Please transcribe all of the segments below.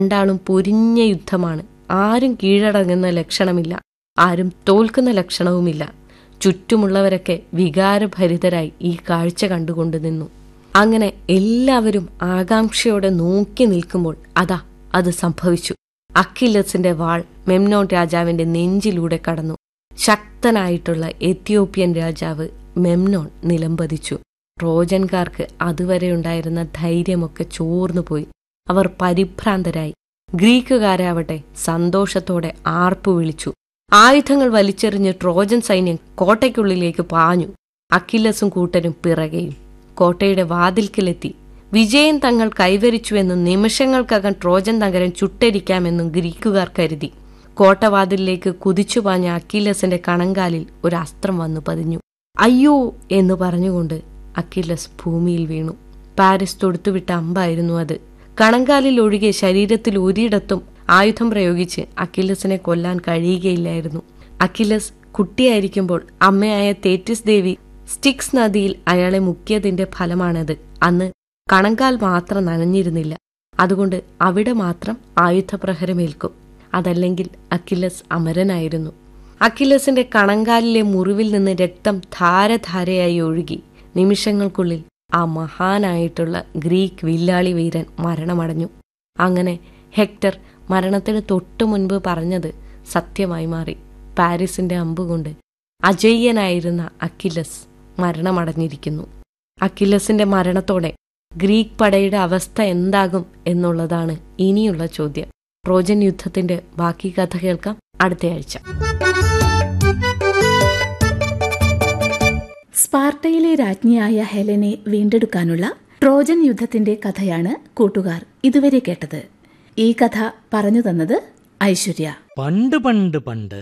രണ്ടാളും പൊരിഞ്ഞ യുദ്ധമാണ് ആരും കീഴടങ്ങുന്ന ലക്ഷണമില്ല ആരും തോൽക്കുന്ന ലക്ഷണവുമില്ല ചുറ്റുമുള്ളവരൊക്കെ വികാരഭരിതരായി ഈ കാഴ്ച കണ്ടുകൊണ്ട് നിന്നു അങ്ങനെ എല്ലാവരും ആകാംക്ഷയോടെ നോക്കി നിൽക്കുമ്പോൾ അതാ അത് സംഭവിച്ചു അക്കില്ലസിന്റെ വാൾ മെംനോൺ രാജാവിന്റെ നെഞ്ചിലൂടെ കടന്നു ശക്തനായിട്ടുള്ള എത്യോപ്യൻ രാജാവ് മെംനോൺ നിലംപതിച്ചു ട്രോജൻകാർക്ക് അതുവരെയുണ്ടായിരുന്ന ധൈര്യമൊക്കെ ചോർന്നുപോയി അവർ പരിഭ്രാന്തരായി ഗ്രീക്കുകാരാവട്ടെ സന്തോഷത്തോടെ ആർപ്പു വിളിച്ചു ആയുധങ്ങൾ വലിച്ചെറിഞ്ഞ് ട്രോജൻ സൈന്യം കോട്ടയ്ക്കുള്ളിലേക്ക് പാഞ്ഞു അക്കില്ലസും കൂട്ടരും പിറകെയും കോട്ടയുടെ വാതിൽക്കിലെത്തി വിജയം തങ്ങൾ കൈവരിച്ചുവെന്നും നിമിഷങ്ങൾക്കകം ട്രോജൻ നഗരം ചുട്ടരിക്കാമെന്നും ഗ്രീക്കുകാർ കരുതി കോട്ടവാതിലിലേക്ക് കുതിച്ചുപാഞ്ഞ അക്കില്ലസിന്റെ കണങ്കാലിൽ ഒരു അസ്ത്രം വന്നു പതിഞ്ഞു അയ്യോ എന്ന് പറഞ്ഞുകൊണ്ട് അക്കില്ലസ് ഭൂമിയിൽ വീണു പാരിസ് തൊടുത്തുവിട്ട അമ്പായിരുന്നു അത് കണങ്കാലിൽ ഒഴികെ ശരീരത്തിൽ ഒരിടത്തും ആയുധം പ്രയോഗിച്ച് അക്കില്ലസിനെ കൊല്ലാൻ കഴിയുകയില്ലായിരുന്നു അക്കില്ലസ് കുട്ടിയായിരിക്കുമ്പോൾ അമ്മയായ തേറ്റിസ് ദേവി സ്റ്റിക്സ് നദിയിൽ അയാളെ മുക്കിയതിന്റെ ഫലമാണത് അന്ന് കണങ്കാൽ മാത്രം നനഞ്ഞിരുന്നില്ല അതുകൊണ്ട് അവിടെ മാത്രം ആയുധപ്രഹരമേൽക്കും അതല്ലെങ്കിൽ അക്കില്ലസ് അമരനായിരുന്നു അക്കില്ലസിന്റെ കണങ്കാലിലെ മുറിവിൽ നിന്ന് രക്തം ധാരധാരയായി ഒഴുകി നിമിഷങ്ങൾക്കുള്ളിൽ ആ മഹാനായിട്ടുള്ള ഗ്രീക്ക് വില്ലാളി വീരൻ മരണമടഞ്ഞു അങ്ങനെ ഹെക്ടർ മരണത്തിന് തൊട്ടു മുൻപ് പറഞ്ഞത് സത്യമായി മാറി പാരീസിന്റെ അമ്പുകൊണ്ട് അജയ്യനായിരുന്ന അക്കില്ലസ് മരണമടഞ്ഞിരിക്കുന്നു അക്കില്ലസിന്റെ മരണത്തോടെ ഗ്രീക്ക് പടയുടെ അവസ്ഥ എന്താകും എന്നുള്ളതാണ് ഇനിയുള്ള ചോദ്യം ട്രോജൻ യുദ്ധത്തിന്റെ ബാക്കി കഥ കേൾക്കാം അടുത്തയാഴ്ച സ്പാർട്ടയിലെ രാജ്ഞിയായ ഹെലനെ വീണ്ടെടുക്കാനുള്ള ട്രോജൻ യുദ്ധത്തിന്റെ കഥയാണ് കൂട്ടുകാർ ഇതുവരെ കേട്ടത് ഈ കഥ പറഞ്ഞു തന്നത് ഐശ്വര്യ പണ്ട് പണ്ട് പണ്ട്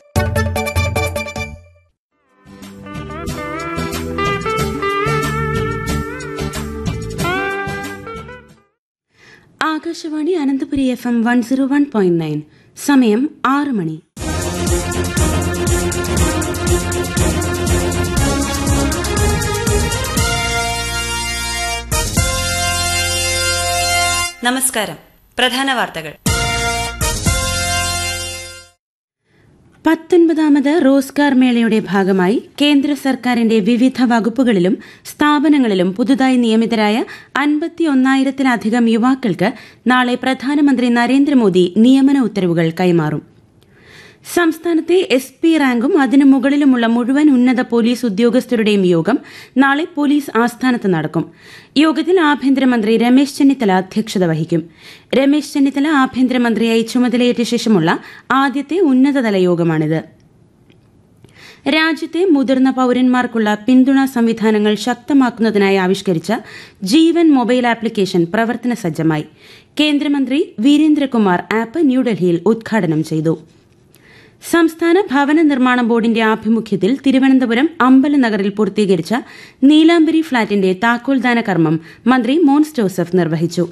Akashvani Ananthapuri F M one zero one point nine സമയം ആറ് മണി നമസ്കാരം പ്രധാന വാർത്തകൾ പത്തൊൻപതാമത് റോസ്ഗാർ മേളയുടെ ഭാഗമായി കേന്ദ്ര സർക്കാരിന്റെ വിവിധ വകുപ്പുകളിലും സ്ഥാപനങ്ങളിലും പുതുതായി നിയമിതരായ അൻപത്തി ഒന്നായിരത്തിലധികം യുവാക്കൾക്ക് നാളെ പ്രധാനമന്ത്രി നരേന്ദ്രമോദി നിയമന ഉത്തരവുകൾ കൈമാറും സംസ്ഥാനത്തെ എസ് പി റാങ്കും അതിനു മുകളിലുമുള്ള മുഴുവൻ ഉന്നത പോലീസ് ഉദ്യോഗസ്ഥരുടെയും യോഗം നാളെ പോലീസ് ആസ്ഥാനത്ത് നടക്കും യോഗത്തിൽ ആഭ്യന്തരമന്ത്രി രമേശ് ചെന്നിത്തല അധ്യക്ഷത വഹിക്കും രമേശ് ചെന്നിത്തല ആഭ്യന്തരമന്ത്രിയായി ചുമതലയേറ്റ ശേഷമുള്ള ആദ്യത്തെ ഉന്നതതല യോഗമാണിത് രാജ്യത്തെ മുതിർന്ന പൌരന്മാർക്കുള്ള പിന്തുണാ സംവിധാനങ്ങൾ ശക്തമാക്കുന്നതിനായി ആവിഷ്കരിച്ച ജീവൻ മൊബൈൽ ആപ്ലിക്കേഷൻ പ്രവർത്തന സജ്ജമായി കേന്ദ്രമന്ത്രി വീരേന്ദ്രകുമാർ ആപ്പ് ന്യൂഡൽഹിയിൽ ഉദ്ഘാടനം ചെയ്തു സംസ്ഥാന ഭവന നിർമ്മാണ ബോർഡിന്റെ ആഭിമുഖ്യത്തിൽ തിരുവനന്തപുരം അമ്പലനഗറിൽ പൂർത്തീകരിച്ച നീലാംബരി ഫ്ളാറ്റിന്റെ താക്കോൽദാന കർമ്മം മന്ത്രി മോൻസ് ജോസഫ് നിർവഹിച്ചു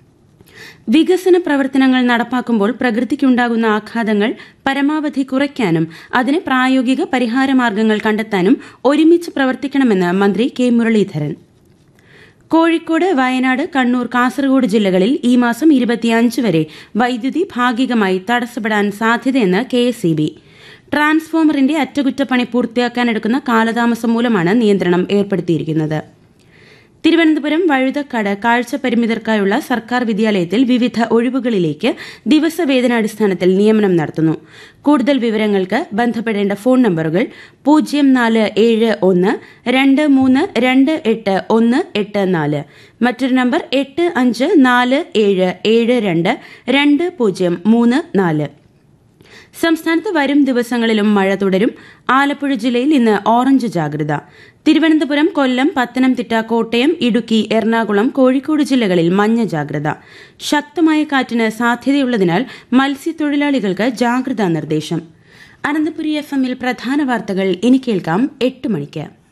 വികസന പ്രവർത്തനങ്ങൾ നടപ്പാക്കുമ്പോൾ പ്രകൃതിക്കുണ്ടാകുന്ന ആഘാതങ്ങൾ പരമാവധി കുറയ്ക്കാനും അതിന് പ്രായോഗിക പരിഹാരമാർഗ്ഗങ്ങൾ കണ്ടെത്താനും ഒരുമിച്ച് പ്രവർത്തിക്കണമെന്ന് മന്ത്രി കെ മുരളീധരൻ കോഴിക്കോട് വയനാട് കണ്ണൂർ കാസർഗോഡ് ജില്ലകളിൽ ഈ മാസം ഇരുപത്തിയഞ്ച് വരെ വൈദ്യുതി ഭാഗികമായി തടസ്സപ്പെടാൻ സാധ്യതയെന്ന് കെ എസ് ഇ ബി ട്രാൻസ്ഫോമറിന്റെ അറ്റകുറ്റപ്പണി പൂർത്തിയാക്കാനെടുക്കുന്ന കാലതാമസം മൂലമാണ് നിയന്ത്രണം ഏർപ്പെടുത്തിയിരിക്കുന്നത് തിരുവനന്തപുരം വഴുതക്കാട് കാഴ്ച പരിമിതർക്കായുള്ള സർക്കാർ വിദ്യാലയത്തിൽ വിവിധ ഒഴിവുകളിലേക്ക് ദിവസവേതനാടിസ്ഥാനത്തിൽ നിയമനം നടത്തുന്നു കൂടുതൽ വിവരങ്ങൾക്ക് ബന്ധപ്പെടേണ്ട ഫോൺ നമ്പറുകൾ പൂജ്യം നാല് ഏഴ് ഒന്ന് രണ്ട് മൂന്ന് രണ്ട് എട്ട് ഒന്ന് എട്ട് നാല് മറ്റൊരു നമ്പർ എട്ട് അഞ്ച് നാല് ഏഴ് ഏഴ് രണ്ട് രണ്ട് പൂജ്യം മൂന്ന് നാല് സംസ്ഥാനത്ത് വരും ദിവസങ്ങളിലും മഴ തുടരും ആലപ്പുഴ ജില്ലയിൽ ഇന്ന് ഓറഞ്ച് ജാഗ്രത തിരുവനന്തപുരം കൊല്ലം പത്തനംതിട്ട കോട്ടയം ഇടുക്കി എറണാകുളം കോഴിക്കോട് ജില്ലകളിൽ മഞ്ഞ ജാഗ്രത ശക്തമായ കാറ്റിന് സാധ്യതയുള്ളതിനാൽ മത്സ്യത്തൊഴിലാളികൾക്ക് ജാഗ്രതാ നിർദ്ദേശം അനന്തപുരി എഫ് എമ്മിൽ പ്രധാന വാർത്തകൾ ഇനി കേൾക്കാം എട്ട് മണിക്ക്